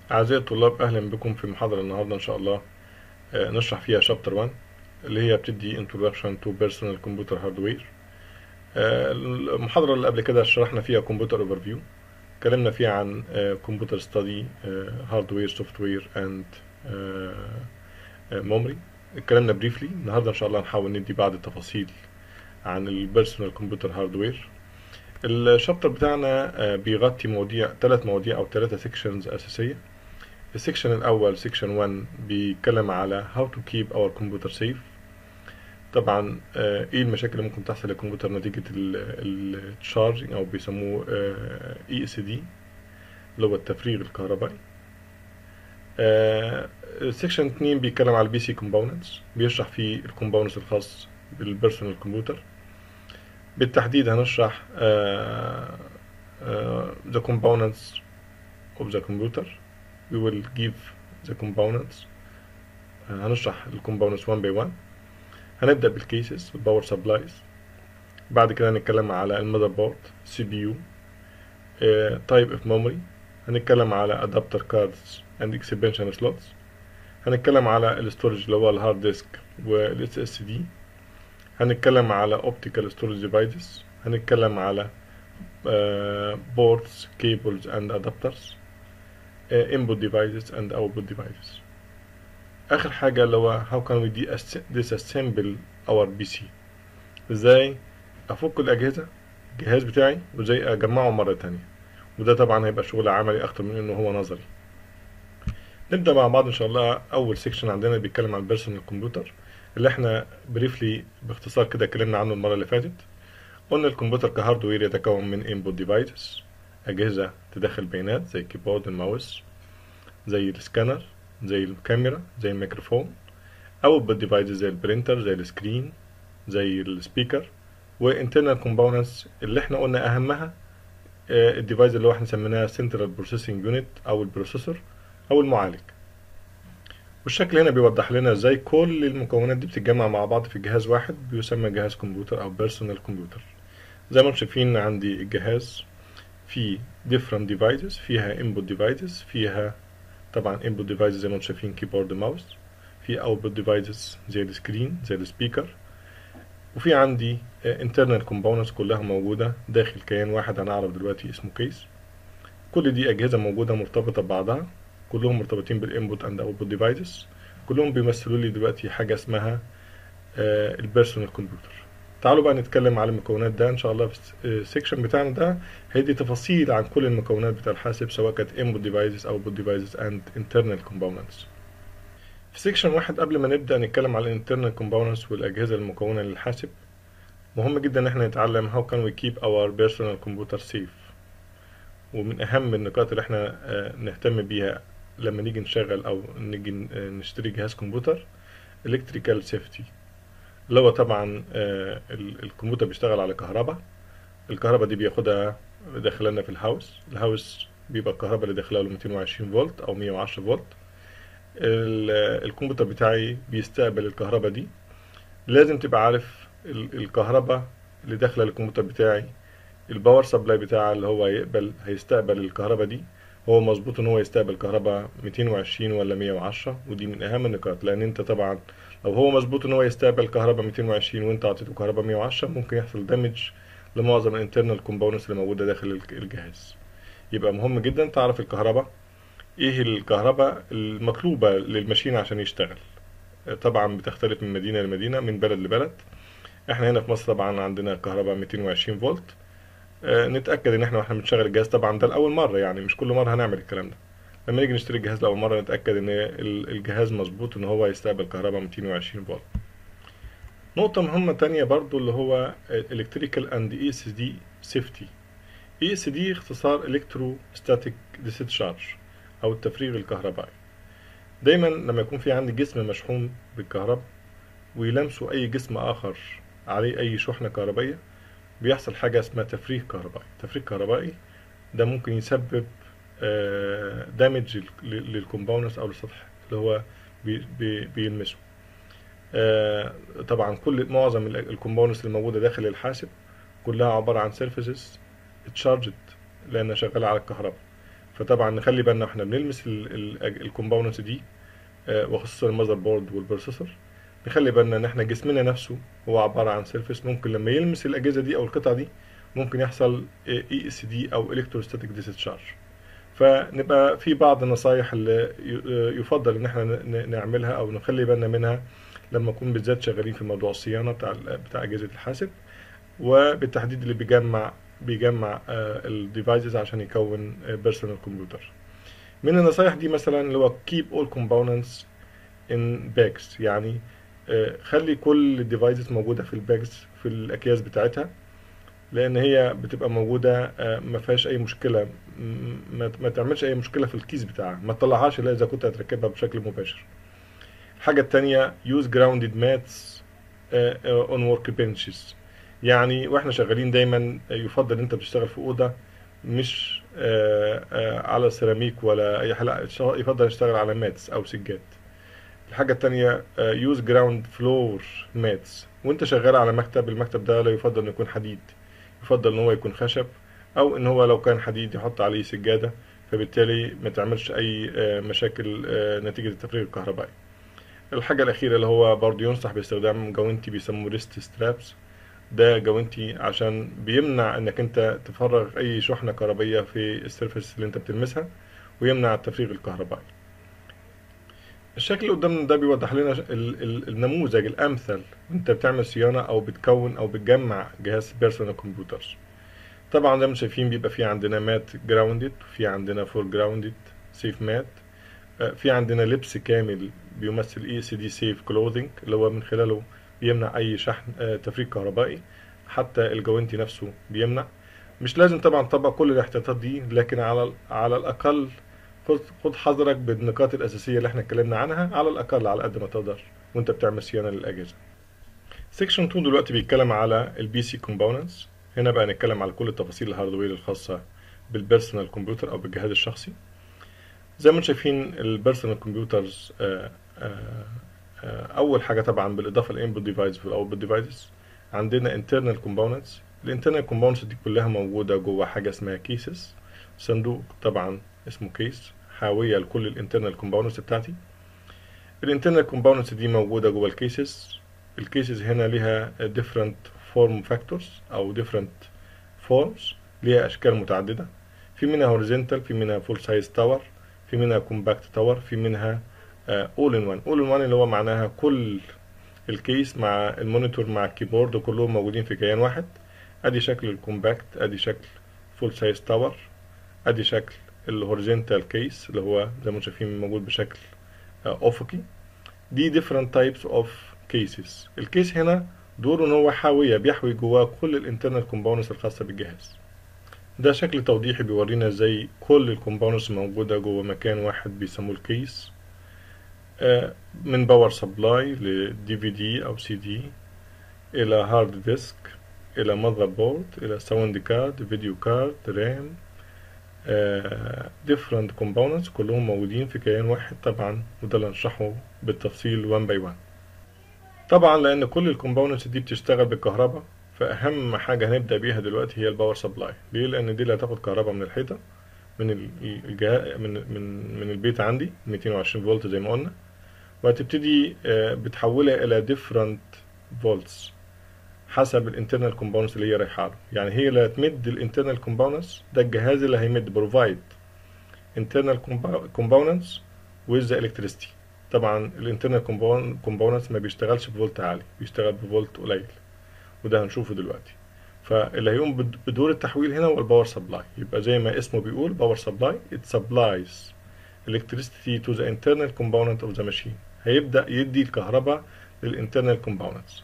أعزائي الطلاب أهلا بكم في محاضرة النهاردة إن شاء الله آه، نشرح فيها شابتر 1 اللي هي بتدي Introduction to Personal Computer Hardware آه، المحاضرة اللي قبل كده شرحنا فيها Computer Overview اتكلمنا فيها عن آه، Computer Study آه، Hardware Software and آه، آه، Memory اتكلمنا بريفلي النهاردة إن شاء الله نحاول ندي بعض التفاصيل عن البيرسونال كمبيوتر هاردوير الشابتر بتاعنا آه، بيغطي مواضيع ثلاث مواضيع او ثلاثة سيكشنز اساسية السيكشن الاول سيكشن 1 بيتكلم على how to keep our computer safe طبعا آه، ايه المشاكل اللي ممكن تحصل للكمبيوتر نتيجة التشارجنج او بيسموه اي اس دي اللي هو التفريغ الكهربائي سيكشن 2 بيتكلم على البي سي كومبوننتس بيشرح فيه الكومبوننتس الخاص بالبيرسونال كمبيوتر بالتحديد هنشرح uh, uh, the components of the computer we will give the components uh, هنشرح ال components one by one هنبدأ بالكيسز والباور سبلايز بعد كده هنتكلم على المذر بورد سي بي يو تايب اوف ميموري هنتكلم على ادابتر كاردز اند اكسبانشن سلوتس هنتكلم على الستورج اللي هو الهارد ديسك والاس اس دي هنتكلم على optical storage devices هنتكلم على uh, boards cables and adapters uh, input devices and output devices آخر حاجة اللي هو how can we disassemble our PC ازاي أفك الأجهزة الجهاز بتاعي وازاي أجمعه مرة تانية وده طبعا هيبقى شغل عملي أكتر من إنه هو نظري نبدأ مع بعض إن شاء الله أول سيكشن عندنا بيتكلم عن البيرسونال كمبيوتر اللي احنا بريفلي باختصار كده اتكلمنا عنه المرة اللي فاتت قلنا الكمبيوتر كهاردوير يتكون من input devices أجهزة تدخل بيانات زي الكيبورد الماوس زي السكانر زي الكاميرا زي الميكروفون output devices زي البرينتر زي السكرين زي السبيكر وانترنال كومبوننتس اللي احنا قلنا أهمها الديفايس اللي هو احنا سميناها سنترال بروسيسنج يونت أو البروسيسور أو المعالج والشكل هنا بيوضح لنا ازاي كل المكونات دي بتتجمع مع بعض في جهاز واحد بيسمى جهاز كمبيوتر او بيرسونال كمبيوتر زي ما انتم شايفين عندي الجهاز فيه different devices فيها input devices فيها طبعا input devices زي ما انتم شايفين كيبورد ماوس في output devices زي السكرين زي السبيكر وفي عندي internal components كلها موجودة داخل كيان واحد هنعرف دلوقتي اسمه كيس كل دي أجهزة موجودة مرتبطة ببعضها كلهم مرتبطين بالانبوت اند اوتبوت ديفايسز كلهم بيمثلوا لي دلوقتي حاجه اسمها البيرسونال كمبيوتر تعالوا بقى نتكلم على المكونات ده ان شاء الله في السيكشن بتاعنا ده هيدي تفاصيل عن كل المكونات بتاع الحاسب سواء كانت انبوت ديفايسز او اوتبوت ديفايسز اند انترنال كومبوننتس في سيكشن واحد قبل ما نبدا نتكلم على الانترنال كومبوننتس والاجهزه المكونه للحاسب مهم جدا ان احنا نتعلم how can we keep our personal computer safe ومن اهم النقاط اللي احنا نهتم بيها لما نيجي نشغل او نيجي نشتري جهاز كمبيوتر الكتريكال سيفتي اللي هو طبعا الكمبيوتر بيشتغل على كهرباء الكهرباء دي بياخدها داخلنا في الهاوس الهاوس بيبقى الكهرباء اللي داخلها له 220 فولت او 110 فولت الكمبيوتر بتاعي بيستقبل الكهرباء دي لازم تبقى عارف الكهرباء اللي داخله الكمبيوتر بتاعي الباور سبلاي بتاعه اللي هو هيقبل هيستقبل الكهرباء دي هو مظبوط ان هو يستقبل كهرباء 220 ولا 110 ودي من اهم النقاط لان انت طبعا لو هو مظبوط ان هو يستقبل كهرباء 220 وانت اعطيته كهرباء 110 ممكن يحصل دامج لمعظم الانترنال كومبوننتس اللي موجوده داخل الجهاز يبقى مهم جدا تعرف الكهرباء ايه الكهرباء المطلوبه للماشين عشان يشتغل طبعا بتختلف من مدينه لمدينه من بلد لبلد احنا هنا في مصر طبعا عندنا كهرباء 220 فولت نتاكد ان احنا واحنا بنشغل الجهاز طبعا ده لاول مره يعني مش كل مره هنعمل الكلام ده لما نيجي نشتري الجهاز لاول مره نتاكد ان الجهاز مظبوط ان هو يستقبل كهرباء 220 فولت نقطة مهمة تانية برضو اللي هو electrical and ESD safety ESD اختصار electrostatic discharge أو التفريغ الكهربائي دايما لما يكون في عندي جسم مشحون بالكهرباء ويلمسه أي جسم آخر عليه أي شحنة كهربائية بيحصل حاجة اسمها تفريغ كهربائي تفريغ كهربائي ده ممكن يسبب دامج للكومبوننتس او للسطح اللي هو بي بي بيلمسه طبعا كل معظم الكومبوننتس الموجودة داخل الحاسب كلها عبارة عن سيرفيسز اتشارجد لأنها شغالة على الكهرباء فطبعا نخلي بالنا واحنا بنلمس الكومبوننتس دي آه، وخصوصا المذر بورد والبروسيسور نخلي بالنا ان احنا جسمنا نفسه هو عباره عن سيرفيس ممكن لما يلمس الاجهزه دي او القطع دي ممكن يحصل اي اس دي او الكتروستاتيك ديسشارج فنبقى في بعض النصايح اللي ي- يفضل ان احنا ن- نعملها او نخلي بالنا منها لما نكون بالذات شغالين في موضوع الصيانه بتاع ال- بتاع اجهزه الحاسب وبالتحديد اللي بيجمع بيجمع الديفايسز عشان يكون بيرسونال كمبيوتر من النصايح دي مثلا اللي هو keep all components in bags يعني آه، خلي كل الديفايسز موجوده في الباجز في الاكياس بتاعتها لان هي بتبقى موجوده آه، ما فيهاش اي مشكله م- ما ما تعملش اي مشكله في الكيس بتاعها ما تطلعهاش الا اذا كنت هتركبها بشكل مباشر الحاجه التانية use grounded mats آه، آه، on work benches يعني واحنا شغالين دايما يفضل انت بتشتغل في اوضه مش آه، آه، على سيراميك ولا اي حاجه لا، يفضل نشتغل على ماتس او سجاد الحاجة التانية يوز جراوند فلور ماتس وانت شغال على مكتب المكتب ده لا يفضل انه يكون حديد يفضل ان هو يكون خشب او ان هو لو كان حديد يحط عليه سجادة فبالتالي ما تعملش اي آه، مشاكل آه، نتيجة التفريغ الكهربائي الحاجة الأخيرة اللي هو برضه ينصح باستخدام جوانتي بيسموه ريست سترابس ده جوانتي عشان بيمنع انك انت تفرغ اي شحنة كهربية في السيرفيس اللي انت بتلمسها ويمنع التفريغ الكهربائي الشكل اللي قدامنا ده بيوضح لنا ال- ال- النموذج الامثل انت بتعمل صيانه او بتكون او بتجمع جهاز بيرسونال كمبيوترز طبعا زي ما شايفين بيبقى في عندنا مات جراوندد في عندنا فور جراوندد سيف مات في عندنا لبس كامل بيمثل اي سي دي سيف كلوذنج اللي هو من خلاله بيمنع اي شحن آه، تفريغ كهربائي حتى الجوانتي نفسه بيمنع مش لازم طبعا تطبق كل الاحتياطات دي لكن على على الاقل خد خد حذرك بالنقاط الاساسيه اللي احنا اتكلمنا عنها على الاقل على قد ما تقدر وانت بتعمل صيانه للاجهزه سيكشن 2 دلوقتي بيتكلم على البي سي كومبوننتس هنا بقى نتكلم على كل التفاصيل الهاردوير الخاصه بالبيرسونال كمبيوتر او بالجهاز الشخصي زي ما انتم شايفين البيرسونال كمبيوترز اول حاجه طبعا بالاضافه للانبوت ديفايس والاوتبوت ديفايسز عندنا internal components الانترنال components دي كلها موجوده جوه حاجه اسمها كيسز صندوق طبعا اسمه كيس حاويه لكل الانترنال كومبوننتس بتاعتي الانترنال كومبوننتس دي موجوده جوه الكيسز الكيسز هنا ليها different form factors او different forms ليها اشكال متعدده في منها horizontal في منها full size tower في منها compact tower في منها آه، all in one all in one اللي هو معناها كل الكيس مع المونيتور مع الكيبورد كلهم موجودين في كيان واحد ادي شكل الكومباكت ادي شكل فول سايز تاور ادي شكل الهوريزونتال كيس اللي هو زي ما انتم شايفين موجود بشكل آه، افقي دي different types of cases الكيس هنا دوره ان هو حاويه بيحوي جواه كل الانترنال كومبوننتس الخاصه بالجهاز ده شكل توضيحي بيورينا ازاي كل الكومبوننتس موجوده جوه مكان واحد بيسموه الكيس آه، من باور سبلاي لدي في دي او سي دي الى هارد ديسك الى ماذر بورد الى ساوند كارد فيديو كارد رام different components كلهم موجودين في كيان واحد طبعا وده اللي هنشرحه بالتفصيل one by one طبعا لان كل الكومبوننتس دي بتشتغل بالكهرباء فاهم حاجه هنبدا بيها دلوقتي هي الباور سبلاي ليه لان دي اللي هتاخد كهرباء من الحيطه من ال- الجهاز من من من البيت عندي 220 فولت زي ما قلنا وهتبتدي آه، بتحولها الى different volts حسب الانترنال كومبوننتس اللي هي رايحه له يعني هي اللي هتمد الانترنال كومبوننتس ده الجهاز اللي هيمد بروفايد internal compo- components with the electricity طبعا الانترنال كومبوننتس ما بيشتغلش بفولت عالي بيشتغل بفولت قليل وده هنشوفه دلوقتي فاللي هيقوم بد- بدور التحويل هنا هو الباور سبلاي يبقى زي ما اسمه بيقول باور سبلاي it supplies electricity to the internal component of the machine هيبدأ يدي الكهرباء للانترنال كومبوننتس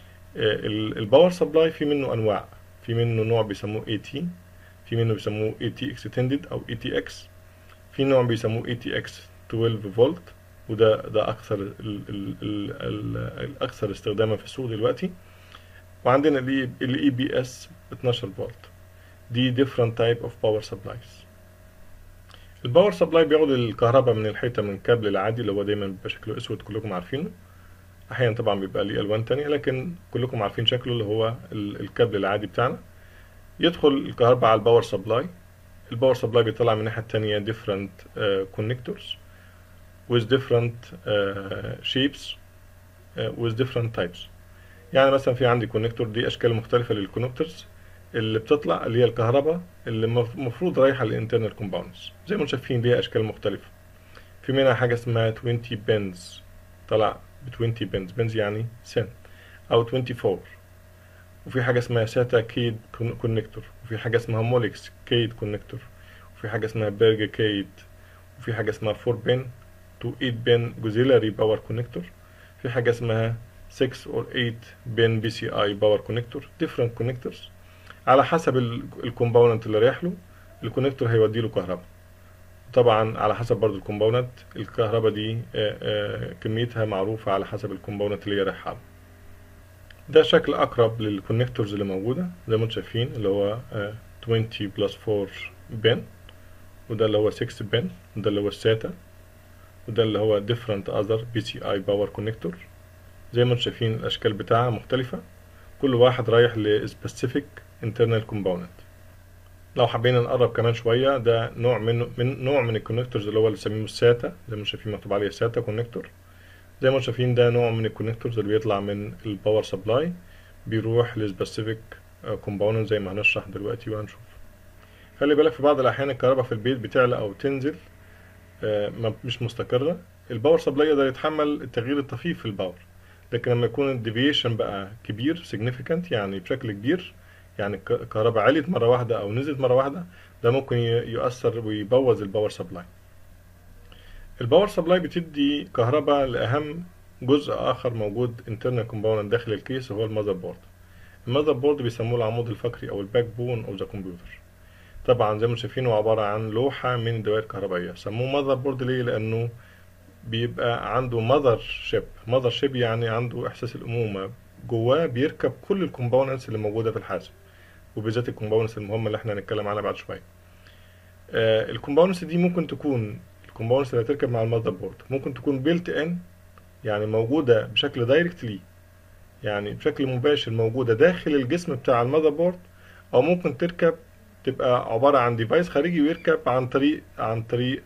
الباور سبلاي في منه انواع في منه نوع بيسموه AT في منه بيسموه AT extended او ATX في نوع بيسموه ATX 12 فولت وده ده اكثر ال ال ال ال الاكثر استخداما في السوق دلوقتي وعندنا الاي بي اس 12 فولت دي different type of power supplies الباور سبلاي بياخد الكهرباء من الحيطة من الكابل العادي اللي هو دايما بيبقى شكله اسود كلكم عارفينه احيانا طبعا بيبقى ليه الوان تانية لكن كلكم عارفين شكله اللي هو ال- الكابل العادي بتاعنا يدخل الكهرباء على الباور سبلاي الباور سبلاي بيطلع من الناحيه التانية different uh, connectors with different uh, shapes uh, with different types يعني مثلا في عندي كونكتور دي اشكال مختلفه للكونكتورز اللي بتطلع اللي هي الكهرباء اللي المفروض رايحه للانترنال كومباوندز زي ما انتم شايفين ليها اشكال مختلفه في منها حاجه اسمها 20 بنز طلع ب 20 بنز بنز يعني سن او 24 وفي حاجه اسمها ساتا كيد كونكتور وفي حاجه اسمها موليكس كيد كونكتور وفي حاجه اسمها بيرج كيد وفي حاجه اسمها 4 بن تو 8 بن جوزيلاري باور كونكتور في حاجه اسمها 6 or 8 بين بي سي اي باور كونكتور different connectors على حسب الكومبوننت اللي رايح له الكونكتور هيودي له كهرباء طبعا على حسب برضو الكومبوننت الكهرباء دي آآ آآ كميتها معروفة على حسب الكومبوننت اللي هي رايحة له ده شكل اقرب للكونكتورز اللي موجودة زي ما انتم شايفين اللي هو 20 بلس 4 بن وده اللي هو 6 بن وده اللي هو الساتا وده اللي هو different other PCI power connector زي ما انتم شايفين الاشكال بتاعها مختلفة كل واحد رايح ل specific internal component لو حبينا نقرب كمان شوية ده نوع من من نوع من الكونكتورز اللي هو اللي بنسميه الساتا زي ما انتم شايفين مكتوب عليه ساتا كونكتور زي ما انتم شايفين ده نوع من الكونكتورز اللي بيطلع من الباور سبلاي بيروح لسبيسيفيك كومبوننت زي ما هنشرح دلوقتي وهنشوف خلي بالك في بعض الاحيان الكهرباء في البيت بتعلى او تنزل مش مستقرة الباور سبلاي يقدر يتحمل التغيير الطفيف في الباور لكن لما يكون الديفيشن بقى كبير significant يعني بشكل كبير يعني الكهرباء عليت مرة واحدة أو نزلت مرة واحدة ده ممكن يؤثر ويبوظ الباور سبلاي الباور سبلاي بتدي كهرباء لأهم جزء آخر موجود internal component داخل الكيس هو المذر بورد المذر بورد بيسموه العمود الفقري أو الباك بون أوف ذا كمبيوتر طبعا زي ما شايفين هو عبارة عن لوحة من الدوائر الكهربائية سموه مذر بورد ليه لأنه بيبقى عنده ماذر شيب ماذر شيب يعني عنده إحساس الأمومة جواه بيركب كل الكومبوننتس اللي موجودة في الحاسب وبالذات الكومبوننتس المهمة اللي احنا هنتكلم عنها بعد شوية آه الكومبوننتس دي ممكن تكون الكومبوننتس اللي هتركب مع المذر بورد ممكن تكون بيلت ان يعني موجودة بشكل دايركتلي يعني بشكل مباشر موجودة داخل الجسم بتاع المذر بورد أو ممكن تركب تبقى عبارة عن ديفايس خارجي ويركب عن طريق عن طريق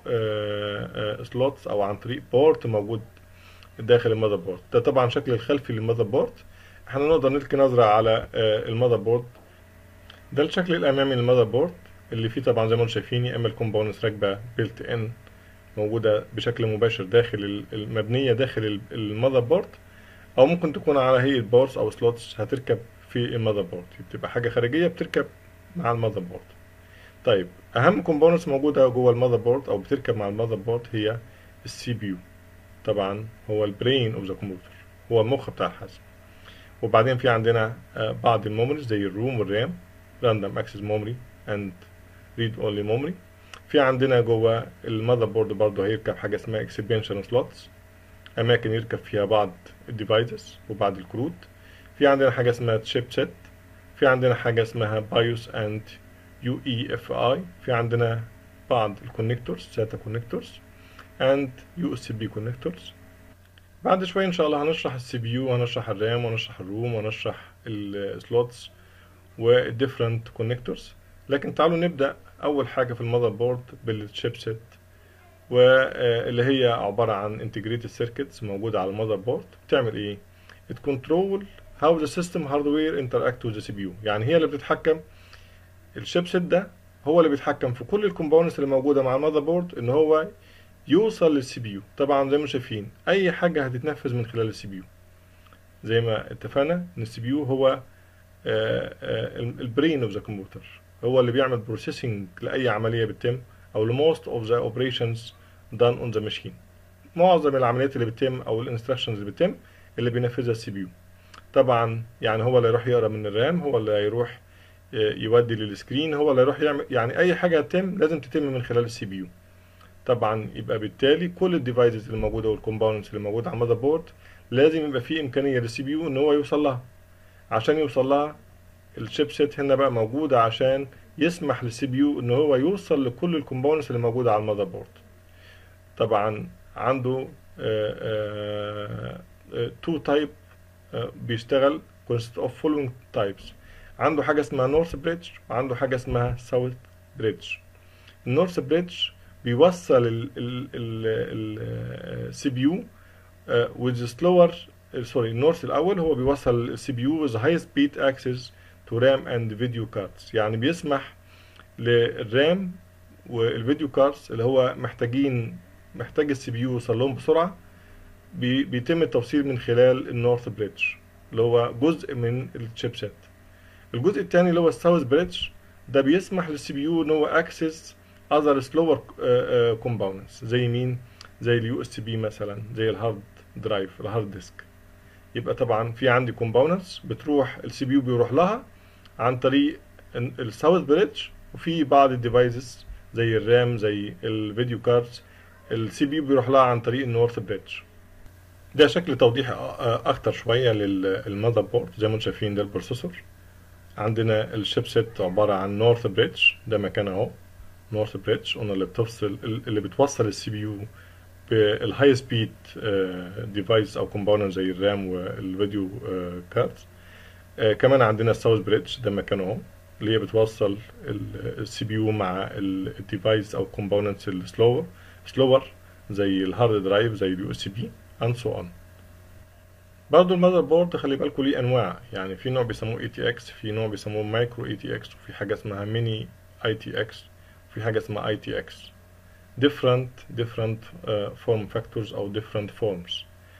سلوتس أو عن طريق بورت موجود داخل المذر بورد ده طبعا شكل الخلفي للمذر بورد احنا نقدر نلقي نظرة على المذر بورد ده الشكل الأمامي للمذر بورد اللي فيه طبعا زي ما انتم شايفين يا اما الكومبوننتس راكبة بيلت ان موجودة بشكل مباشر داخل المبنية داخل المذر بورد أو ممكن تكون على هيئة بورس أو سلوتس هتركب في المذر بورد بتبقى حاجة خارجية بتركب مع المذر بورد طيب أهم كومبوننتس موجودة جوه المذر بورد أو بتركب مع المذر بورد هي السي بي يو طبعا هو البرين اوف ذا كمبيوتر هو المخ بتاع الحاسب وبعدين في عندنا بعض الميموريز زي الروم والرام راندوم اكسس ميموري اند ريد اونلي ميموري في عندنا جوه المذر بورد برضه هيركب حاجه اسمها اكسبنشن سلوتس اماكن يركب فيها بعض الديفايسز وبعض الكروت في عندنا حاجه اسمها تشيب سيت في عندنا حاجه اسمها بايوس اند يو اي اف اي في عندنا بعض الكونكتورز ساتا كونكتورز and USB connectors بعد شوية إن شاء الله هنشرح السي بي يو وهنشرح الرام وهنشرح الروم وهنشرح السلوتس والديفرنت كونكتورز لكن تعالوا نبدأ أول حاجة في المذر بورد بالتشيب سيت واللي هي عبارة عن انتجريتد سيركتس موجودة على المذر بورد بتعمل إيه؟ بتكنترول how the system hardware interact with the CPU يعني هي اللي بتتحكم الشيب سيت ده هو اللي بيتحكم في كل الكومبوننتس اللي موجودة مع المذر بورد إن هو يوصل للسي بي يو طبعا زي ما شايفين اي حاجه هتتنفذ من خلال السي بي يو زي ما اتفقنا ان السي بي يو هو البرين اوف ذا كمبيوتر هو اللي بيعمل بروسيسنج لاي عمليه بتتم او لموست اوف ذا اوبريشنز دان اون ذا ماشين معظم العمليات اللي بتتم او الانستراكشنز اللي بتتم اللي بينفذها السي بي يو طبعا يعني هو اللي يروح يقرا من الرام هو اللي هيروح يودي للسكرين هو اللي يروح يعمل يعني اي حاجه هتتم لازم تتم من خلال السي بي يو طبعا يبقى بالتالي كل الديفايسز اللي موجوده والكومبوننتس اللي موجوده على المذر بورد لازم يبقى فيه امكانيه للسي بي يو ان هو يوصل لها عشان يوصل لها الشيب سيت هنا بقى موجوده عشان يسمح للسي بي يو ان هو يوصل لكل الكومبوننتس اللي موجوده على المذر بورد طبعا عنده تو تايب بيشتغل consist of following types عنده حاجه اسمها نورث بريدج وعنده حاجه اسمها ساوث بريدج النورث بريدج بيوصل السي بي يو with slower سوري النورث الاول هو بيوصل السي بي يو with high speed access to RAM and video cards يعني بيسمح للرام والفيديو كاردز اللي هو محتاجين محتاج السي بي يو يوصل لهم بسرعه بي بيتم التوصيل من خلال النورث بريدج اللي هو جزء من الشيبسيت الجزء الثاني اللي هو الساوث بريدج ده بيسمح للسي بي يو ان هو اكسس اذر سلور كومباوندز زي مين زي اليو اس بي مثلا زي الهارد درايف الهارد ديسك يبقى طبعا في عندي كومباوندز بتروح السي بي يو بيروح لها عن طريق الساوث بريدج وفي بعض الديفايسز زي الرام زي الفيديو كاردز السي بي يو بيروح لها عن طريق النورث بريدج ده شكل توضيحي اكتر شويه للمذر بورد زي ما انتم شايفين ده البروسيسور عندنا الشيبسيت عباره عن نورث بريدج ده مكان اهو نورث بريدج قلنا اللي بتفصل اللي بتوصل السي بي يو بالهاي سبيد ديفايس او كومباوند زي الرام والفيديو كاردز كمان عندنا الساوث بريدج ده مكانه اهو اللي هي بتوصل السي بي يو مع الديفايس او كومبوننتس السلور سلور زي الهارد درايف زي اليو اس بي and so on برضه المذر بورد خلي بالكم ليه انواع يعني في نوع بيسموه اي تي اكس في نوع بيسموه مايكرو اي تي اكس وفي حاجه اسمها ميني اي تي اكس وفي حاجه اسمها اي تي اكس different different uh, form factors او different forms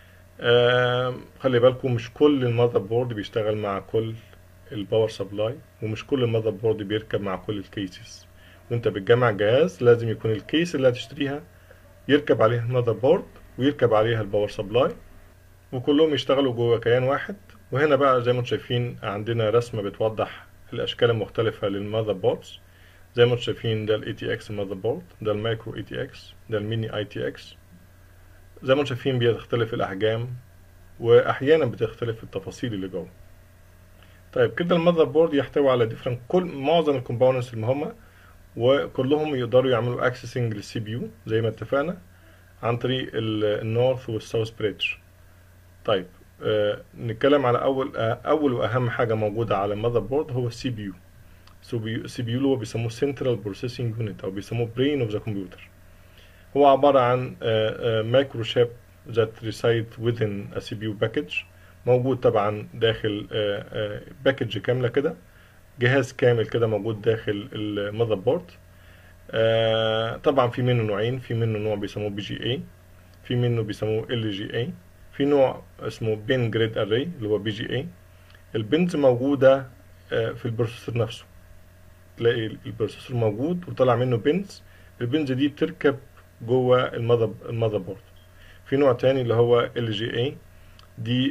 uh, خلي بالكم مش كل المذر بورد بيشتغل مع كل الباور سبلاي ومش كل المذر بورد بيركب مع كل الكيسز وانت بتجمع جهاز لازم يكون الكيس اللي هتشتريها يركب عليها المذر بورد ويركب عليها الباور سبلاي وكلهم يشتغلوا جوه كيان واحد وهنا بقى زي ما انتم شايفين عندنا رسمة بتوضح الأشكال المختلفة للمذر بوردز زي ما انتم شايفين ده الاي تي اكس ماذر بورد ده المايكرو اي تي اكس ده الميني اي تي اكس زي ما انتم شايفين بتختلف الأحجام وأحيانا بتختلف التفاصيل اللي جوه طيب كده المذر بورد يحتوي على ديفرنت كل معظم الكومبوننتس المهمة وكلهم يقدروا يعملوا اكسسنج للسي بي يو زي ما اتفقنا عن طريق النورث والساوث بريدج طيب آه نتكلم على اول آه اول واهم حاجه موجوده على المذر بورد هو السي بي يو السي بي يو اللي هو بيسموه سنترال بروسيسنج يونت او بيسموه برين اوف ذا كمبيوتر هو عباره عن مايكرو شيب ذات ريسايد within a CPU package موجود طبعا داخل باكج كامله كده جهاز كامل كده موجود داخل المذر بورد آه طبعا في منه نوعين في منه نوع بيسموه بي جي اي في منه بيسموه ال جي اي في نوع اسمه بين جريد اري اللي هو بي جي اي البنز موجودة آه في البروسيسور نفسه تلاقي البروسيسور موجود وطلع منه بنز البنز دي بتركب جوه المذر المذر بورد في نوع تاني اللي هو ال جي اي دي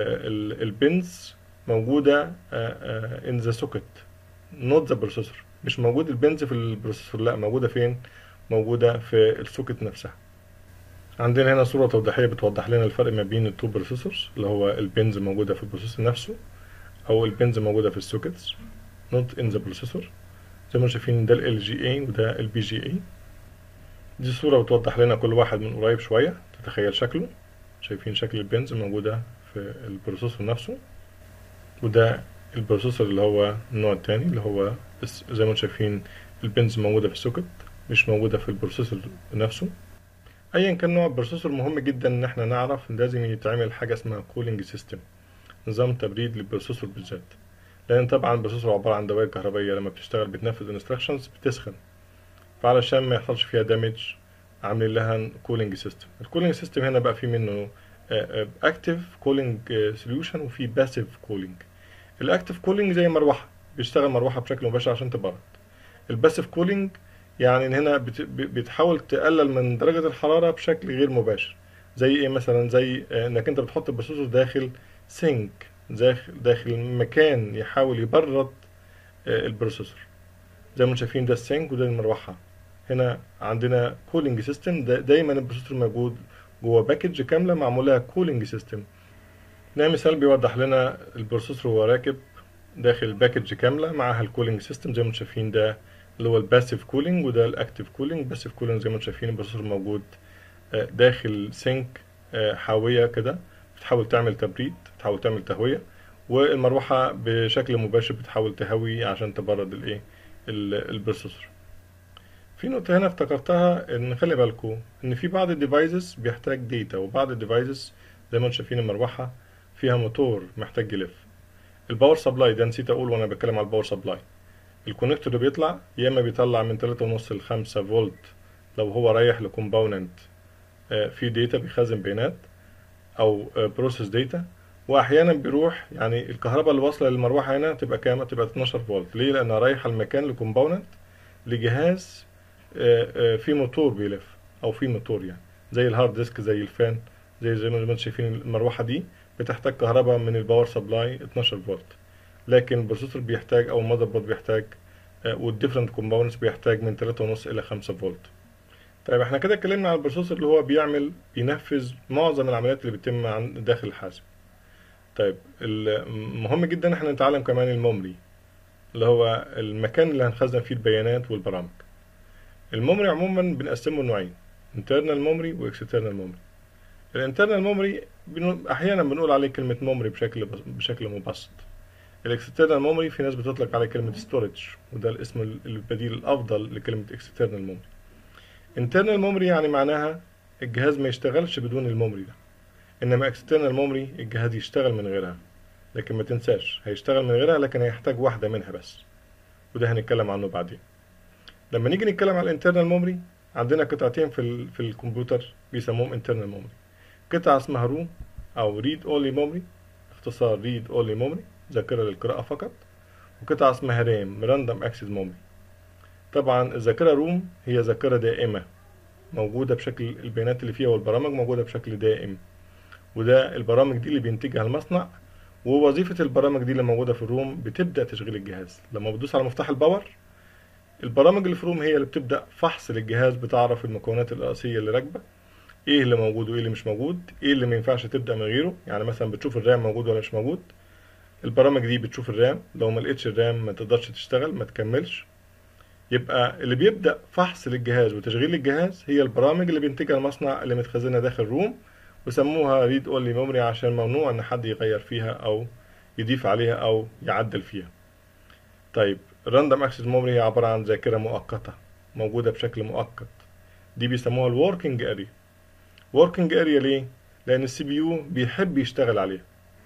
البنز موجودة ان ذا سوكت نوت ذا بروسيسور مش موجود البنز في البروسيسور لا موجودة فين موجودة في السوكت نفسها عندنا هنا صورة توضيحية بتوضح لنا الفرق ما بين التو بروسيسورز اللي هو البنز موجودة في البروسيسور نفسه أو البنز موجودة في السوكتس نوت ان ذا بروسيسور زي ما شايفين ده ال جي اي وده البي جي اي دي صورة بتوضح لنا كل واحد من قريب شوية تتخيل شكله شايفين شكل البنز موجودة في البروسيسور نفسه وده البروسيسور اللي هو النوع التاني اللي هو زي ما انتم شايفين البنز موجودة في السوكت مش موجودة في البروسيسور نفسه ايا كان نوع البروسيسور مهم جدا ان احنا نعرف ان لازم يتعمل حاجة اسمها كولينج سيستم نظام تبريد للبروسيسور بالذات لان طبعا البروسيسور عبارة عن دوائر كهربية لما بتشتغل بتنفذ انستراكشنز بتسخن فعلشان ما يحصلش فيها دامج عاملين لها كولينج سيستم الكولينج سيستم هنا بقى في منه اكتيف كولينج سوليوشن وفي باسيف كولينج الاكتيف كولينج زي مروحه بيشتغل مروحه بشكل مباشر عشان تبرد الباسيف كولينج يعني ان هنا بتحاول تقلل من درجه الحراره بشكل غير مباشر زي ايه مثلا زي انك انت بتحط البروسيسور داخل سينك داخل داخل مكان يحاول يبرد البروسيسور زي ما شايفين ده السينك وده المروحه هنا عندنا كولينج سيستم دايما البروسيسور موجود جوه باكج كامله معمول لها كولينج سيستم ده مثال بيوضح لنا البروسيسور وهو راكب داخل باكج كامله معاها الكولينج سيستم زي ما انتم شايفين ده اللي هو الباسيف كولينج وده الاكتيف كولينج باسيف كولينج زي ما انتم شايفين البروسيسور موجود داخل سينك حاويه كده بتحاول تعمل تبريد بتحاول تعمل تهويه والمروحه بشكل مباشر بتحاول تهوي عشان تبرد الايه البروسيسور في نقطة هنا افتكرتها ان خلي بالكم ان في بعض الديفايسز بيحتاج ديتا وبعض الديفايسز زي ما انتم شايفين المروحة فيها موتور محتاج يلف الباور سبلاي ده نسيت اقول وانا بتكلم على الباور سبلاي الكونكتور اللي بيطلع يا اما بيطلع من 3.5 ل 5 فولت لو هو رايح لكومبوننت في داتا بيخزن بيانات او بروسيس داتا واحيانا بيروح يعني الكهرباء اللي واصله للمروحه هنا تبقى كام تبقى 12 فولت ليه لانها رايحه المكان لكومبوننت لجهاز في موتور بيلف او في موتور يعني زي الهارد ديسك زي الفان زي زي ما انتم شايفين المروحه دي بتحتاج كهرباء من الباور سبلاي 12 فولت لكن البروسيسور بيحتاج او المذر بورد بيحتاج والديفرنت كومبوننتس بيحتاج من 3.5 الى 5 فولت طيب احنا كده اتكلمنا عن البروسيسور اللي هو بيعمل بينفذ معظم العمليات اللي بتتم عن داخل الحاسب طيب مهم جدا احنا نتعلم كمان الميموري اللي هو المكان اللي هنخزن فيه البيانات والبرامج الميموري عموما بنقسمه لنوعين internal memory و external memory الانترنال memory احيانا بنقول عليه كلمة memory بشكل بشكل مبسط الاكسترنال memory في ناس بتطلق عليه كلمة storage وده الاسم البديل الافضل لكلمة external memory internal memory يعني معناها الجهاز ما يشتغلش بدون الميموري ده انما external memory الجهاز يشتغل من غيرها لكن ما تنساش هيشتغل من غيرها لكن هيحتاج واحدة منها بس وده هنتكلم عنه بعدين لما نيجي نتكلم على الانترنال ميموري عندنا قطعتين في ال في الكمبيوتر بيسموهم internal memory قطعة اسمها روم أو read only memory اختصار read only memory ذاكرة للقراءة فقط وقطعة اسمها رام random access memory طبعا الذاكرة روم هي ذاكرة دائمة موجودة بشكل البيانات اللي فيها والبرامج موجودة بشكل دائم وده البرامج دي اللي بينتجها المصنع ووظيفة البرامج دي اللي موجودة في الروم بتبدأ تشغيل الجهاز لما بتدوس على مفتاح الباور البرامج اللي في روم هي اللي بتبدأ فحص للجهاز بتعرف المكونات الرئيسية اللي راكبة ايه اللي موجود وايه اللي مش موجود ايه اللي ما ينفعش تبدأ من غيره يعني مثلا بتشوف الرام موجود ولا مش موجود البرامج دي بتشوف الرام لو ما لقيتش الرام ما تقدرش تشتغل ما تكملش يبقى اللي بيبدأ فحص للجهاز وتشغيل الجهاز هي البرامج اللي بينتجها المصنع اللي متخزنة داخل روم وسموها ريد اونلي ميموري عشان ممنوع ان حد يغير فيها او يضيف عليها او يعدل فيها طيب الراندوم اكسس ميموري هي عبارة عن ذاكرة مؤقتة موجودة بشكل مؤقت دي بيسموها الوركينج اريا وركينج اريا ليه لان السي بي يو بيحب يشتغل عليها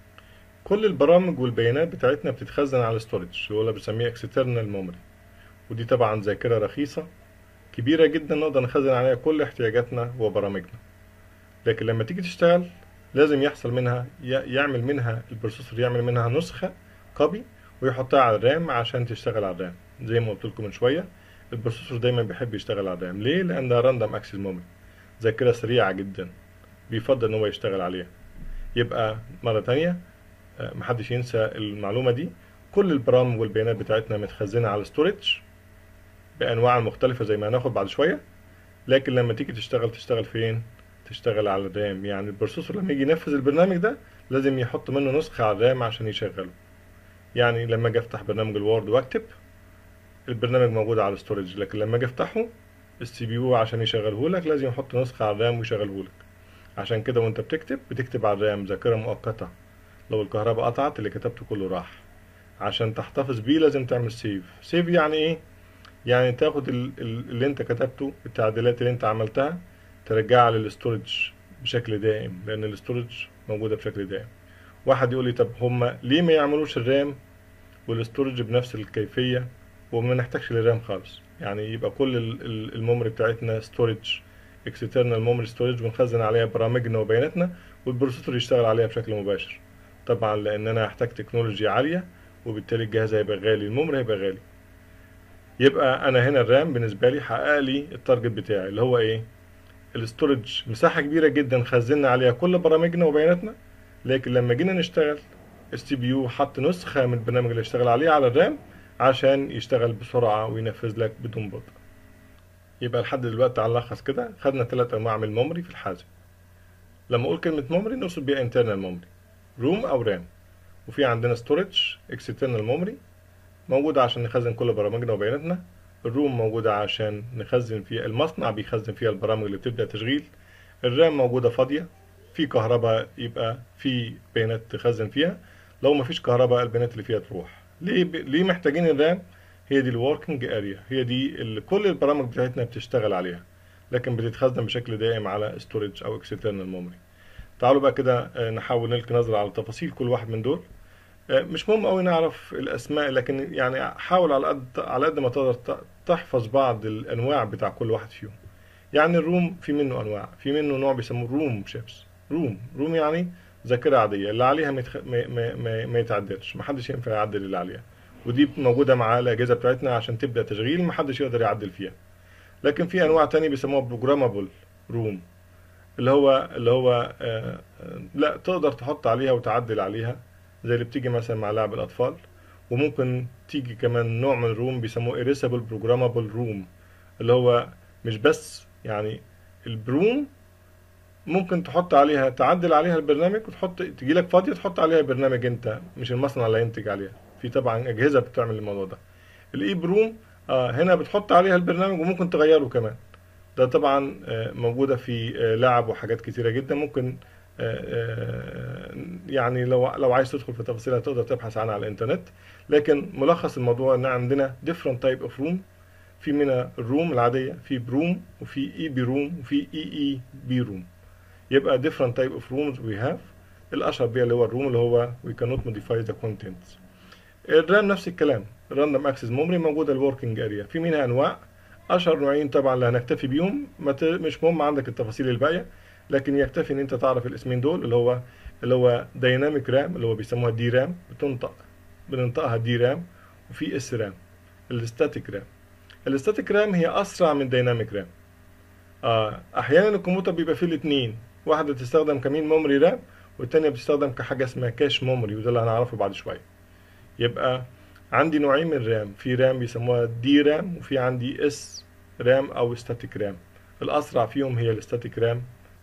كل البرامج والبيانات بتاعتنا بتتخزن على الستورج اللي هو بنسميه اكسترنال ميموري ودي طبعا ذاكرة رخيصة كبيرة جدا نقدر نخزن عليها كل احتياجاتنا وبرامجنا لكن لما تيجي تشتغل لازم يحصل منها يعمل منها البروسيسور يعمل منها نسخة كوبي ويحطها على الرام عشان تشتغل على الرام زي ما قلت لكم من شوية البروسيسور دايما بيحب يشتغل على الرام ليه لان ده راندوم اكسس ميموري ذاكرة سريعة جدا بيفضل ان هو يشتغل عليها يبقى مرة تانية محدش ينسى المعلومة دي كل البرامج والبيانات بتاعتنا متخزنة على الستورج بأنواع مختلفة زي ما هناخد بعد شوية لكن لما تيجي تشتغل تشتغل فين؟ تشتغل على الرام يعني البروسيسور لما يجي ينفذ البرنامج ده لازم يحط منه نسخة على الرام عشان يشغله يعني لما اجي افتح برنامج الوورد واكتب البرنامج موجود على الستورج لكن لما اجي افتحه السي بي يو عشان يشغله لك لازم يحط نسخة على الرام ويشغله لك عشان كده وانت بتكتب بتكتب على الرام ذاكرة مؤقتة لو الكهرباء قطعت اللي كتبته كله راح عشان تحتفظ بيه لازم تعمل سيف سيف يعني ايه يعني تاخد اللي انت كتبته التعديلات اللي انت عملتها ترجعها للستورج بشكل دائم لان الستورج موجوده بشكل دائم واحد يقول لي طب هما ليه ما يعملوش الرام والستورج بنفس الكيفيه وما نحتاجش للرام خالص يعني يبقى كل الميموري بتاعتنا ستورج اكسترنال ميموري ستورج بنخزن عليها برامجنا وبياناتنا والبروسيسور يشتغل عليها بشكل مباشر طبعا لان انا هحتاج تكنولوجيا عاليه وبالتالي الجهاز هيبقى غالي الميموري هيبقى غالي يبقى انا هنا الرام بالنسبه لي حقق لي التارجت بتاعي اللي هو ايه الاستورج مساحه كبيره جدا خزنا عليها كل برامجنا وبياناتنا لكن لما جينا نشتغل السي بي يو حط نسخه من البرنامج اللي اشتغل عليه على الرام عشان يشتغل بسرعه وينفذ لك بدون بطء يبقى لحد دلوقتي على نلخص كده خدنا ثلاث انواع من الميموري في الحاسب لما اقول كلمه ميموري نقصد بيها انترنال ميموري روم او رام وفي عندنا ستورج اكسترنال ميموري موجودة عشان نخزن كل برامجنا وبياناتنا الروم موجودة عشان نخزن فيها المصنع بيخزن فيها البرامج اللي بتبدأ تشغيل الرام موجودة فاضية في كهرباء يبقى في بيانات تخزن فيها لو مفيش كهرباء البيانات اللي فيها تروح ليه ب... ليه محتاجين الرام هي دي الوركينج اريا هي دي اللي كل البرامج بتاعتنا بتشتغل عليها لكن بتتخزن بشكل دائم على ستورج او اكسترنال ميموري تعالوا بقى كده آه، نحاول نلقي نظرة على تفاصيل كل واحد من دول آه، مش مهم قوي نعرف الاسماء لكن يعني حاول على قد على قد ما تقدر ت- تحفظ بعض الانواع بتاع كل واحد فيهم يعني الروم في منه انواع في منه نوع بيسموه روم شيبس روم روم يعني ذاكرة عادية اللي عليها ما, يتخ... ما... ما... ما... ما يتعدلش محدش ينفع يعدل اللي عليها ودي موجودة مع الأجهزة بتاعتنا عشان تبدأ تشغيل محدش يقدر يعدل فيها لكن في أنواع تانية بيسموها بروجرامابل روم اللي هو اللي هو آه آه، لا تقدر تحط عليها وتعدل عليها زي اللي بتيجي مثلا مع لعب الأطفال وممكن تيجي كمان نوع من الروم بيسموه erasable programmable room اللي هو مش بس يعني البروم ممكن تحط عليها تعدل عليها البرنامج وتحط تجي لك فاضيه تحط عليها برنامج انت مش المصنع اللي هينتج عليها في طبعا اجهزه بتعمل الموضوع ده الاي بروم آه هنا بتحط عليها البرنامج وممكن تغيره كمان ده طبعا آه موجوده في آه لعب وحاجات كتيره جدا ممكن آه آه يعني لو لو عايز تدخل في تفاصيلها تقدر تبحث عنها على الانترنت لكن ملخص الموضوع ان عندنا different type of room في منها الروم العاديه في بروم وفي اي بي روم وفي اي اي بي روم يبقى different type of rooms we have الأشهر بيها اللي هو الروم اللي هو we cannot modify the contents الرام نفس الكلام random access memory موجودة الوركينج اريا في منها أنواع أشهر نوعين طبعا اللي هنكتفي بيهم ما ت- مش مهم عندك التفاصيل الباقية لكن يكتفي إن أنت تعرف الاسمين دول اللي هو اللي هو dynamic RAM اللي هو بيسموها دي رام بتنطق بننطقها دي رام وفي اس رام الستاتيك رام الستاتيك رام هي أسرع من دايناميك رام آه احيانا الكمبيوتر بيبقى فيه الاثنين واحده بتستخدم كمين ميموري رام والتانية بتستخدم كحاجه اسمها كاش ميموري وده اللي هنعرفه بعد شويه يبقى عندي نوعين من الرام في رام بيسموها دي رام وفي عندي اس رام او ستاتيك رام الاسرع فيهم هي الستاتيك رام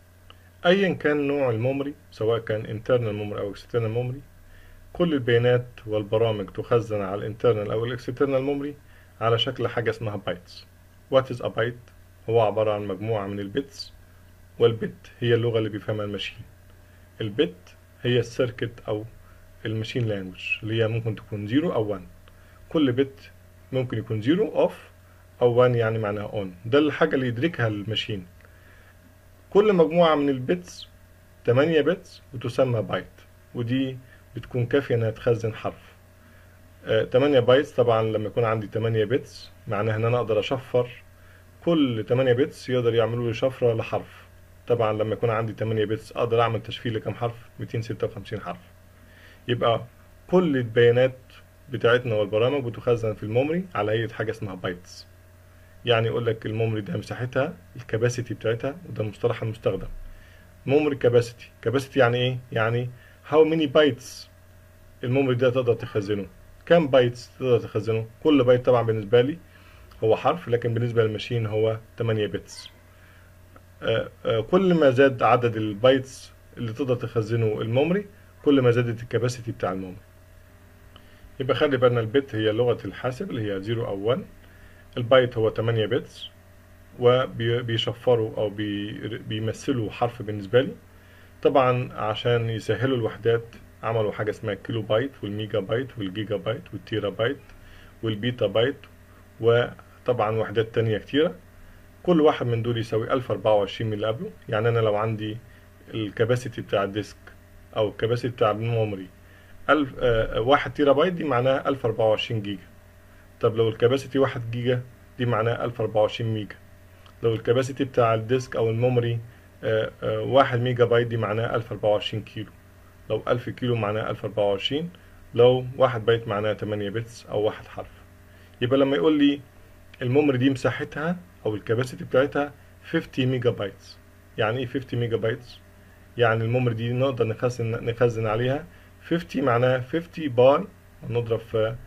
ايا كان نوع الميموري سواء كان انترنال ميموري او اكسترنال ميموري كل البيانات والبرامج تخزن على الانترنال او الاكسترنال ميموري على شكل حاجه اسمها بايتس وات از ا بايت هو عبارة عن مجموعة من البيتس والبت هي اللغة اللي بيفهمها الماشين البت هي السيركت أو الماشين لانجوج اللي هي ممكن تكون زيرو أو 1 كل بت ممكن يكون زيرو أوف أو 1 يعني معناها أون ده الحاجة اللي يدركها الماشين كل مجموعة من البيتس 8 بيتس وتسمى بايت ودي بتكون كافية إنها تخزن حرف آه، 8 بايتس طبعا لما يكون عندي 8 بيتس معناها إن أنا أقدر أشفر كل 8 بيتس يقدر يعملوا لي شفرة لحرف طبعا لما يكون عندي 8 بيتس اقدر اعمل تشفير لكم حرف 256 حرف يبقى كل البيانات بتاعتنا والبرامج بتخزن في الميموري على هيئة حاجة اسمها بايتس يعني يقول لك الميموري ده مساحتها الكباسيتي بتاعتها وده المصطلح المستخدم ميموري كباسيتي كباسيتي يعني ايه يعني هاو ماني بايتس الميموري ده تقدر تخزنه كام بايتس تقدر تخزنه كل بايت طبعا بالنسبة لي هو حرف لكن بالنسبة للماشين هو 8 بيتس آه، آه، كل ما زاد عدد البايتس اللي تقدر تخزنه الميموري كل ما زادت الكباسيتي بتاع الميموري يبقى خلي بالنا البت هي لغة الحاسب اللي هي 0 أو 1 البايت هو 8 بيتس وبيشفروا أو بي- بيمثلوا حرف بالنسبة لي طبعا عشان يسهلوا الوحدات عملوا حاجة اسمها كيلو بايت والميجا بايت والجيجا بايت والتيرا بايت والبيتا بايت وطبعا وحدات تانية كتيرة كل واحد من دول يساوي 1024 من اللي قبله يعني أنا لو عندي الكباسيتي بتاع الديسك أو الكباسيتي بتاع الميموري ألف آه واحد تيرا بايت دي معناها 1024 جيجا طب لو الكباسيتي واحد جيجا دي معناها 1024 ميجا لو الكباسيتي بتاع الديسك أو الميموري آه آه واحد ميجا بايت دي معناها 1024 كيلو لو 1000 كيلو معناها 1024 لو واحد بايت معناها 8 بتس أو واحد حرف يبقى لما يقول لي الميموري دي مساحتها او الكباسيتي بتاعتها 50 ميجا بايتس يعني ايه 50 ميجا بايتس يعني الميموري دي نقدر نخزن نخزن عليها 50 معناها 50 باي نضرب في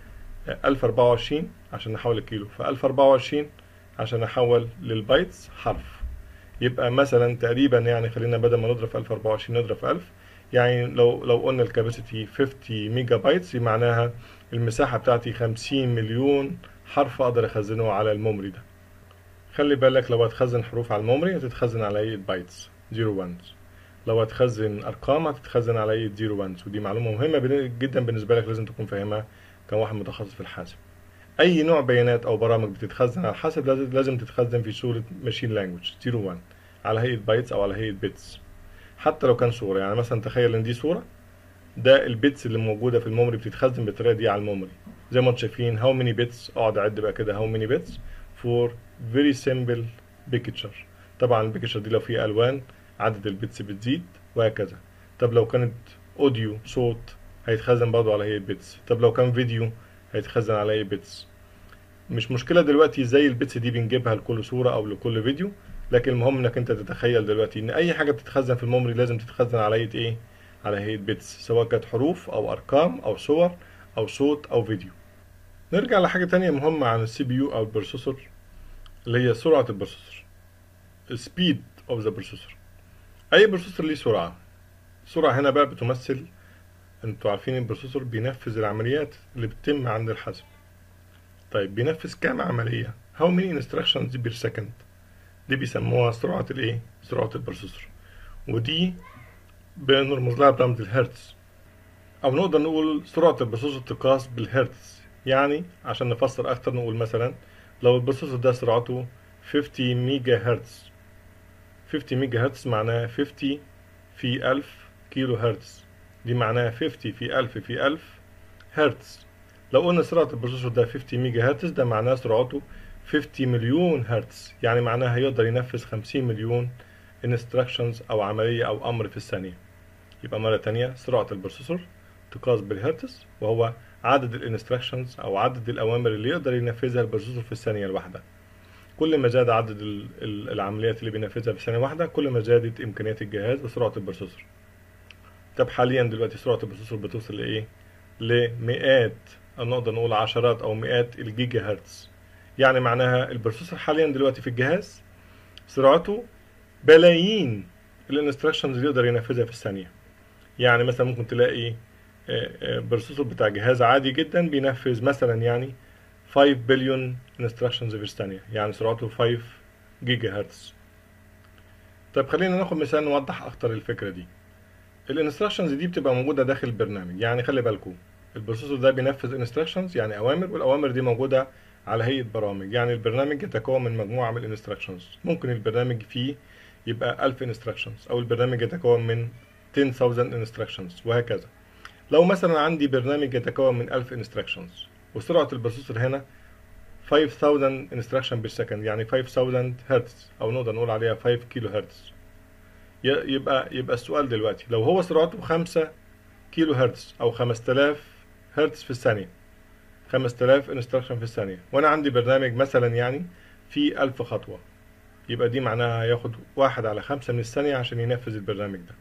1024 عشان نحول الكيلو ف 1024 عشان احول للبايتس حرف يبقى مثلا تقريبا يعني خلينا بدل ما نضرب في 1024 نضرب في 1000 يعني لو لو قلنا الكاباسيتي 50 ميجا بايتس معناها المساحة بتاعتي 50 مليون حرف اقدر اخزنه على الميموري ده خلي بالك لو هتخزن حروف على الميموري هتتخزن على هيئة بايتس 0 لو هتخزن ارقام هتتخزن على هيئة 0 ودي معلومة مهمة بن- جدا بالنسبة لك لازم تكون فاهمها كواحد متخصص في الحاسب اي نوع بيانات او برامج بتتخزن على حسب لازم لازم تتخزن في صوره ماشين لانجوج 0 1 على هيئه بايتس او على هيئه بيتس حتى لو كان صوره يعني مثلا تخيل ان دي صوره ده البيتس اللي موجوده في الميموري بتتخزن بالطريقه دي على الميموري زي ما انتم شايفين هاو ماني بيتس اقعد اعد بقى كده هاو ماني بيتس فور فيري سيمبل بيكتشر طبعا البيكتشر دي لو فيها الوان عدد البيتس بتزيد وهكذا طب لو كانت اوديو صوت هيتخزن برضه على هيئه بيتس طب لو كان فيديو هيتخزن على هيئه بيتس مش مشكله دلوقتي ازاي البيتس دي بنجيبها لكل صوره او لكل فيديو لكن المهم انك انت تتخيل دلوقتي ان اي حاجه بتتخزن في الميموري لازم تتخزن على هيئه ايه على هيئه بيتس سواء كانت حروف او ارقام او صور او صوت او فيديو نرجع لحاجه تانية مهمه عن السي بي يو او البروسيسور اللي هي سرعه البروسيسور السبيد اوف ذا بروسيسور اي بروسيسور ليه سرعه السرعه هنا بقى بتمثل انتوا عارفين البروسيسور بينفذ العمليات اللي بتتم عند الحاسب طيب بينفذ كام عمليه how many instructions per second دي بيسموها سرعه الايه سرعه البروسيسور ودي بنرمز لها برمز الهرتز او نقدر نقول سرعه البروسيسور تقاس بالهرتز يعني عشان نفسر اكتر نقول مثلا لو البروسيسور ده سرعته 50 ميجا هرتز 50 ميجا هرتز معناها 50 في 1000 كيلو هرتز دي معناها 50 في 1000 في 1000 هرتز لو قلنا سرعة البروسيسور ده 50 ميجا هرتز ده معناه سرعته 50 مليون هرتز يعني معناها هيقدر ينفذ 50 مليون انستراكشنز او عملية او امر في الثانية يبقى مرة تانية سرعة البروسيسور تقاس بالهرتز وهو عدد الانستراكشنز او عدد الاوامر اللي يقدر ينفذها البروسيسور في الثانية الواحدة كل ما زاد عدد العمليات اللي بينفذها في ثانية واحدة كل ما زادت امكانيات الجهاز وسرعة البروسيسور طب حاليا دلوقتي سرعة البروسيسور بتوصل لإيه؟ لمئات أو نقدر نقول عشرات أو مئات الجيجا هرتز يعني معناها البروسيسور حاليا دلوقتي في الجهاز سرعته بلايين الانستراكشنز اللي يقدر ينفذها في الثانية يعني مثلا ممكن تلاقي بروسيسور بتاع جهاز عادي جدا بينفذ مثلا يعني 5 بليون انستراكشنز في الثانية يعني سرعته 5 جيجا هرتز طيب خلينا ناخد مثال نوضح أكتر الفكرة دي الانستراكشنز دي بتبقى موجوده داخل البرنامج يعني خلي بالكم البروسيسور ده بينفذ انستراكشنز يعني اوامر والاوامر دي موجوده على هيئه برامج يعني البرنامج يتكون من مجموعه من الانستراكشنز ممكن البرنامج فيه يبقى 1000 انستراكشنز او البرنامج يتكون من 10000 انستراكشنز وهكذا لو مثلا عندي برنامج يتكون من 1000 انستراكشنز وسرعه البروسيسور هنا 5000 انستراكشن بالسكند يعني 5000 هرتز او نقدر نقول عليها 5 كيلو هرتز يبقى يبقى السؤال دلوقتي لو هو سرعته 5 كيلو هرتز او 5000 هرتز في الثانية 5000 انستراكشن في الثانية وانا عندي برنامج مثلا يعني في 1000 خطوة يبقى دي معناها هياخد واحد على خمسة من الثانية عشان ينفذ البرنامج ده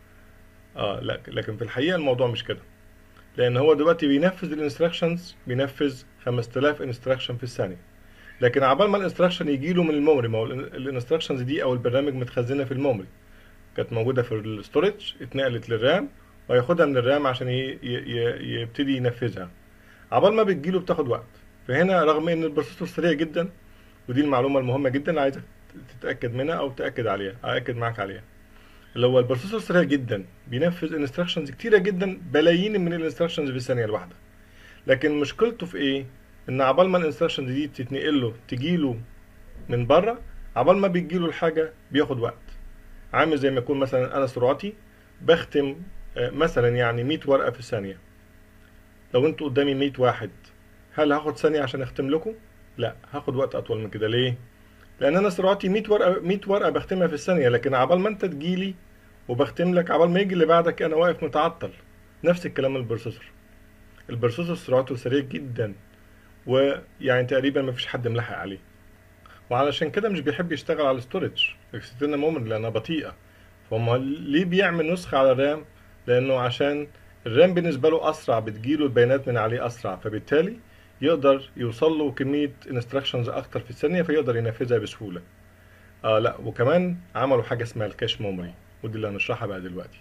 اه لا لكن في الحقيقة الموضوع مش كده لان هو دلوقتي بينفذ الانستراكشنز بينفذ 5000 انستراكشن في الثانية لكن عبال ما الانستراكشن يجي له من الميموري ما هو الانستراكشنز دي او البرنامج متخزنه في الميموري كانت موجوده في الستورج اتنقلت للرام وياخدها من الرام عشان يبتدي ينفذها عبال ما بتجيله بتاخد وقت فهنا رغم ان البروسيسور سريع جدا ودي المعلومه المهمه جدا اللي عايزك تتاكد منها او تاكد عليها ااكد معاك عليها اللي هو البروسيسور سريع جدا بينفذ انستراكشنز كتيره جدا بلايين من الانستراكشنز في الثانيه الواحده لكن مشكلته في ايه ان عبال ما الانستراكشنز دي تتنقل له تجيله من بره عبال ما بتجيله الحاجه بياخد وقت عامل زي ما يكون مثلا انا سرعتي بختم مثلا يعني 100 ورقه في الثانيه لو انتوا قدامي 100 واحد هل هاخد ثانيه عشان اختم لكم لا هاخد وقت اطول من كده ليه لان انا سرعتي 100 ورقه 100 ورقه بختمها في الثانيه لكن عبال ما انت تجيلي وبختم لك عبال ما يجي اللي بعدك انا واقف متعطل نفس الكلام البروسيسور البروسيسور سرعته سريع جدا ويعني تقريبا ما فيش حد ملحق عليه وعلشان كده مش بيحب يشتغل على الاستورج اكسترنال مومنت لانها بطيئه فهم ليه بيعمل نسخه على الرام لانه عشان الرام بالنسبه له اسرع بتجيله البيانات من عليه اسرع فبالتالي يقدر يوصل له كميه انستراكشنز اكتر في الثانيه فيقدر ينفذها بسهوله اه لا وكمان عملوا حاجه اسمها الكاش ميموري ودي اللي هنشرحها بقى دلوقتي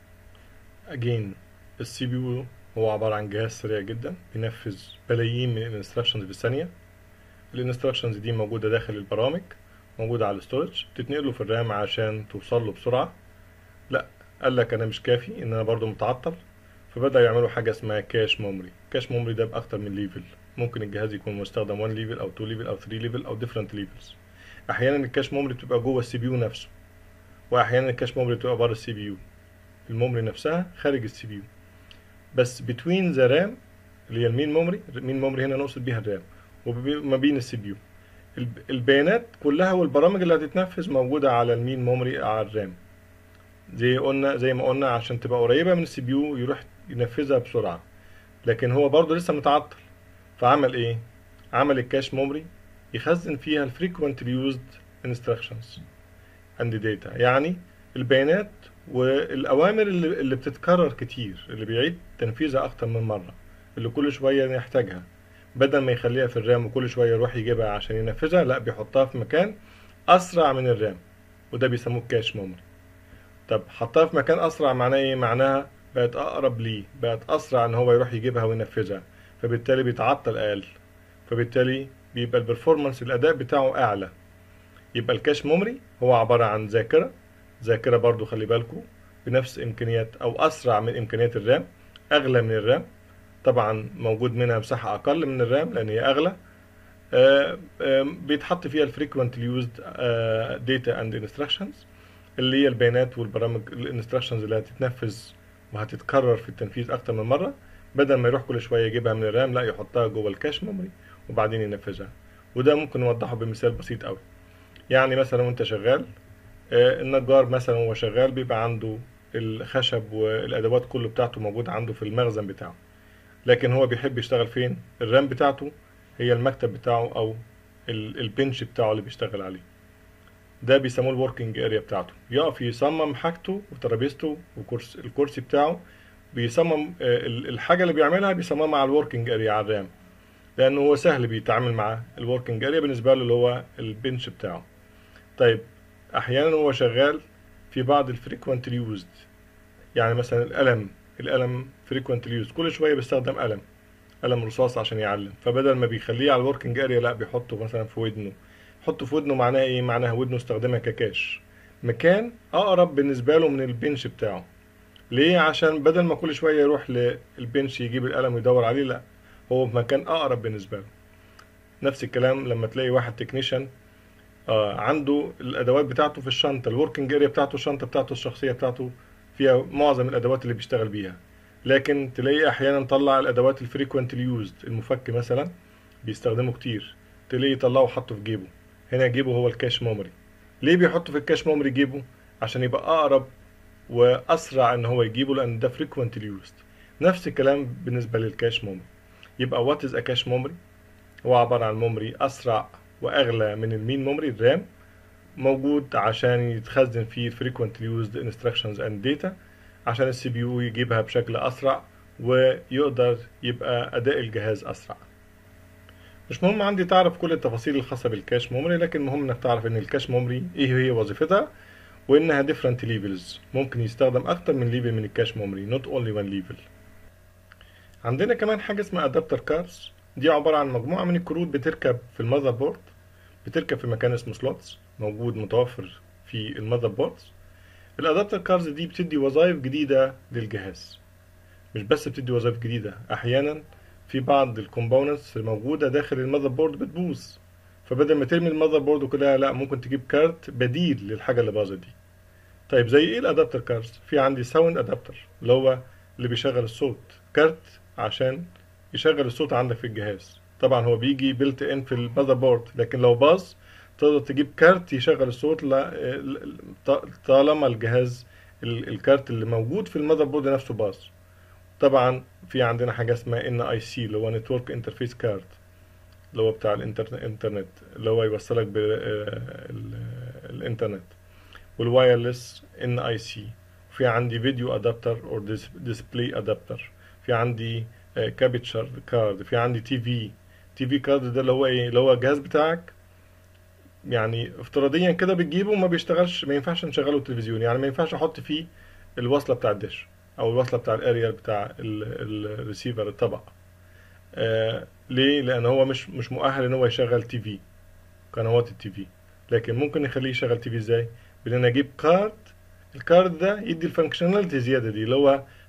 اجين السي بي يو هو عباره عن جهاز سريع جدا بينفذ بلايين من الانستراكشنز في الثانيه الانستراكشنز دي موجوده داخل البرامج موجوده على الستورج تتنقله في الرام عشان توصل له بسرعه لا قال لك انا مش كافي ان انا برضو متعطل فبدأ يعملوا حاجة اسمها كاش ميموري كاش ميموري ده بأكتر من ليفل ممكن الجهاز يكون مستخدم 1 ليفل أو 2 ليفل أو 3 ليفل أو different levels أحيانا الكاش ميموري بتبقى جوه السي بي يو نفسه وأحيانا الكاش ميموري بتبقى بره السي بي يو الميموري نفسها خارج السي بي يو بس between the RAM اللي هي المين ميموري المين ميموري هنا نقصد بيها الرام وما بين السي بي يو البيانات كلها والبرامج اللي هتتنفذ موجودة على المين ميموري على الرام زي قلنا زي ما قلنا عشان تبقى قريبة من السي بي يو يروح ينفذها بسرعة لكن هو برضه لسه متعطل فعمل ايه عمل الكاش ميموري يخزن فيها الفريكوينتلي يوزد انستراكشنز اند داتا يعني البيانات والاوامر اللي, اللي بتتكرر كتير اللي بيعيد تنفيذها اكتر من مره اللي كل شويه يحتاجها بدل ما يخليها في الرام وكل شويه يروح يجيبها عشان ينفذها لا بيحطها في مكان اسرع من الرام وده بيسموه كاش ميموري طب حطها في مكان اسرع معناه ايه معناها بقت اقرب ليه بقت اسرع ان هو يروح يجيبها وينفذها فبالتالي بيتعطل اقل فبالتالي بيبقى البرفورمانس الاداء بتاعه اعلى يبقى الكاش ميموري هو عباره عن ذاكره ذاكره برضو خلي بالكم بنفس امكانيات او اسرع من امكانيات الرام اغلى من الرام طبعا موجود منها مساحه اقل من الرام لان هي اغلى آه، آه، بيتحط فيها الفريكوينتلي يوزد داتا اند انستراكشنز اللي هي البيانات والبرامج الانستراكشنز اللي هتتنفذ وهتتكرر في التنفيذ اكتر من مره بدل ما يروح كل شويه يجيبها من الرام لا يحطها جوه الكاش ميموري وبعدين ينفذها وده ممكن نوضحه بمثال بسيط قوي يعني مثلا وانت شغال آه، النجار مثلا وهو شغال بيبقى عنده الخشب والادوات كله بتاعته موجود عنده في المخزن بتاعه لكن هو بيحب يشتغل فين الرام بتاعته هي المكتب بتاعه او ال- البنش بتاعه اللي بيشتغل عليه ده بيسموه الوركينج اريا بتاعته يقف يصمم حاجته وترابيزته وكرسي الكرسي بتاعه بيصمم آه، ال- الحاجه اللي بيعملها بيصممها على الوركينج اريا على الرام لانه هو سهل بيتعامل مع الوركينج اريا بالنسبه له اللي هو البنش بتاعه طيب احيانا هو شغال في بعض الفريكوينتلي يوزد يعني مثلا القلم القلم فريكوينتلي يوزد كل شويه بيستخدم قلم قلم رصاص عشان يعلم فبدل ما بيخليه على الوركينج اريا لا بيحطه مثلا في ودنه يحطه في ودنه معناه ايه معناها ودنه استخدمها ككاش مكان اقرب بالنسبه له من البنش بتاعه ليه عشان بدل ما كل شويه يروح للبنش يجيب القلم ويدور عليه لا هو في مكان اقرب بالنسبه له نفس الكلام لما تلاقي واحد تكنيشن آه عنده الادوات بتاعته في الشنطه الوركينج اريا بتاعته الشنطه بتاعته الشخصيه بتاعته فيها معظم الادوات اللي بيشتغل بيها لكن تلاقيه احيانا طلع الادوات الفريكوينتلي يوزد المفك مثلا بيستخدمه كتير تلاقيه يطلعه وحطه في جيبه هنا جيبه هو الكاش ميموري ليه بيحطه في الكاش ميموري جيبه عشان يبقى اقرب واسرع ان هو يجيبه لان ده فريكوينتلي يوزد نفس الكلام بالنسبه للكاش ميموري يبقى وات از ا كاش ميموري هو عباره عن ميموري اسرع واغلى من المين ميموري الرام موجود عشان يتخزن فيه frequently used instructions and data عشان السي بي يو يجيبها بشكل اسرع ويقدر يبقى اداء الجهاز اسرع مش مهم عندي تعرف كل التفاصيل الخاصه بالكاش ميموري لكن مهم انك تعرف ان الكاش ميموري ايه هي وظيفتها وانها different levels ممكن يستخدم اكتر من ليفل من الكاش ميموري not only one level عندنا كمان حاجه اسمها ادابتر كاردز دي عباره عن مجموعه من الكروت بتركب في المذر بورد بتركب في مكان اسمه سلوتس موجود متوفر في المذر بوردز الادابتر كاردز دي بتدي وظائف جديده للجهاز مش بس بتدي وظائف جديده احيانا في بعض الكومبوننتس الموجوده داخل المذر بورد بتبوظ فبدل ما ترمي المذر بورد وكده لا ممكن تجيب كارت بديل للحاجه اللي باظت دي طيب زي ايه الادابتر كاردز في عندي ساوند ادابتر اللي هو اللي بيشغل الصوت كارت عشان يشغل الصوت عندك في الجهاز طبعا هو بيجي بيلت ان في المذر بورد لكن لو باظ تقدر تجيب كارت يشغل الصوت ل- طالما الجهاز ال- الكارت اللي موجود في المذر بورد نفسه باظ طبعا في عندنا حاجه اسمها ان اي سي اللي هو نتورك انترفيس كارت اللي هو بتاع الانترنت اللي هو يوصلك بالانترنت والوايرلس ان اي سي في عندي فيديو ادابتر او ديسبلاي ادابتر في عندي كابتشر كارد في عندي تي في تي في كارد ده اللي هو ايه اللي هو الجهاز بتاعك يعني افتراضيا كده بتجيبه وما بيشتغلش ما ينفعش نشغله تلفزيون يعني ما ينفعش احط فيه الوصله بتاع الدش او الوصله بتاع الاريال بتاع الريسيفر الطبق آه ليه لان هو مش مش مؤهل ان هو يشغل تي في قنوات التي في لكن ممكن نخليه يشغل تي في ازاي بان اجيب كارد الكارد ده يدي الفانكشناليتي زياده دي اللي هو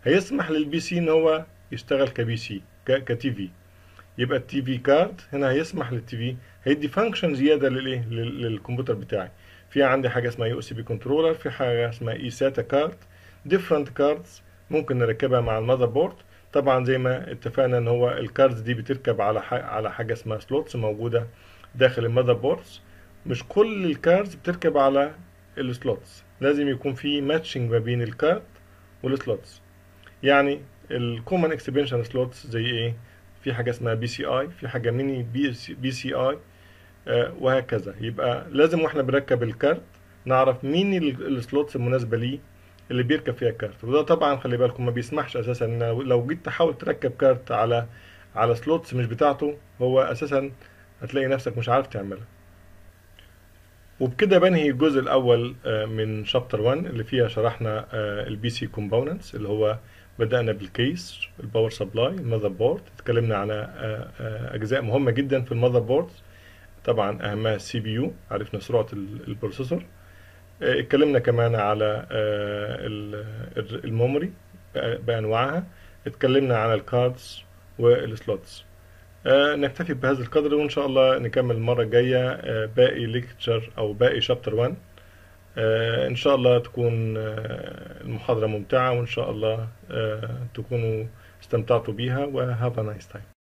هيسمح للبي سي ان هو يشتغل كبي سي كتي في يبقى التي في كارد هنا هيسمح للتي في هيدي فانكشن زياده للايه لل- للكمبيوتر بتاعي في عندي حاجه اسمها يو اس بي كنترولر في حاجه اسمها اي ساتا كارد ديفرنت كاردز ممكن نركبها مع المذر بورد طبعا زي ما اتفقنا ان هو الكاردز دي بتركب على ح- على حاجه اسمها سلوتس موجوده داخل المذر بوردز مش كل الكاردز بتركب على السلوتس لازم يكون في ماتشنج ما بين الكارد والسلوتس يعني الكومن اكسبنشن سلوتس زي ايه في حاجه اسمها بي سي اي في حاجه ميني بي سي اي وهكذا يبقى لازم واحنا بنركب الكارت نعرف مين ال- السلوتس المناسبه ليه اللي بيركب فيها الكارت وده طبعا خلي بالكم ما بيسمحش اساسا ان لو جيت تحاول تركب كارت على على سلوتس مش بتاعته هو اساسا هتلاقي نفسك مش عارف تعملها وبكده بنهي الجزء الاول آه، من شابتر 1 اللي فيها شرحنا البي سي كومبوننتس اللي هو بدأنا بالكيس الباور سبلاي المذر بورد اتكلمنا على آه، آه، اجزاء مهمه جدا في المذر بورد طبعا اهمها السي بي يو عرفنا سرعه ال- البروسيسور آه، اتكلمنا كمان على آه، ال- ال- الميموري بأ- بانواعها اتكلمنا على الكاردز والسلوتس آه، نكتفي بهذا القدر وان شاء الله نكمل المره الجايه آه، باقي ليكتشر او باقي شابتر 1 آه، ان شاء الله تكون آه، المحاضره ممتعه وان شاء الله آه، تكونوا استمتعتوا بيها و have a nice time